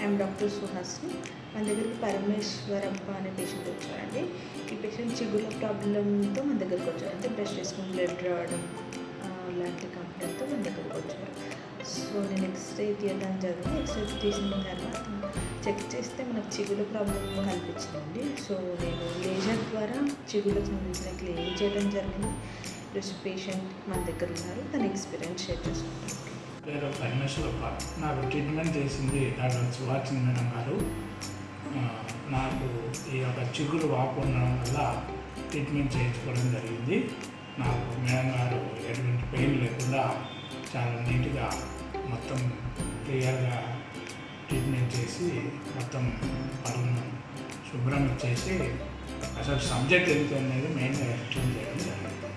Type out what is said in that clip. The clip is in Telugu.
ఐఎమ్ డాక్టర్ సుహాస్ని మన దగ్గరికి పరమేశ్వరప్ప అనే పేషెంట్ వచ్చారండి ఈ పేషెంట్ చిగుళ్ళ ప్రాబ్లంతో మన దగ్గరికి వచ్చారు అంటే బ్రష్ చేసుకుని బ్లడ్ రావడం ఆ, లాంటి కంప్లైంట్తో మన దగ్గరికి వచ్చారు సో నేను ఎక్స్రే తీయడం జరిగింది ఎక్స్రే తీసిన తర్వాత చెక్ చేస్తే మనకు చిగుళ్ళ ప్రాబ్లం కనిపించిందండి సో నేను లేజర్ ద్వారా చిగుళ్ళకు సంబంధించిన క్లీన్ చేయడం జరిగింది ఈరోజు పేషెంట్ మన దగ్గర ఉన్నారు తన ఎక్స్పీరియన్స్ షేర్ చేసుకుంటాను పేరు పరమేశ్వరప్ప నాకు ట్రీట్మెంట్ చేసింది డాక్టర్ సుభాషిణి మేడం గారు ఆ, నాకు ఈ యొక్క చిగురు వాపు ఉండడం వల్ల ట్రీట్మెంట్ చేయించుకోవడం జరిగింది నాకు మేడం గారు ఎటువంటి పెయిన్ లేకుండా చాలా నీట్గా మొత్తం క్లియర్గా ట్రీట్మెంట్ చేసి మొత్తం పనులను శుభ్రం చేసి అసలు సబ్జెక్ట్ ఎంత అనేది మెయిన్గా ఎక్స్ప్లెయిన్ చేయడం జరిగింది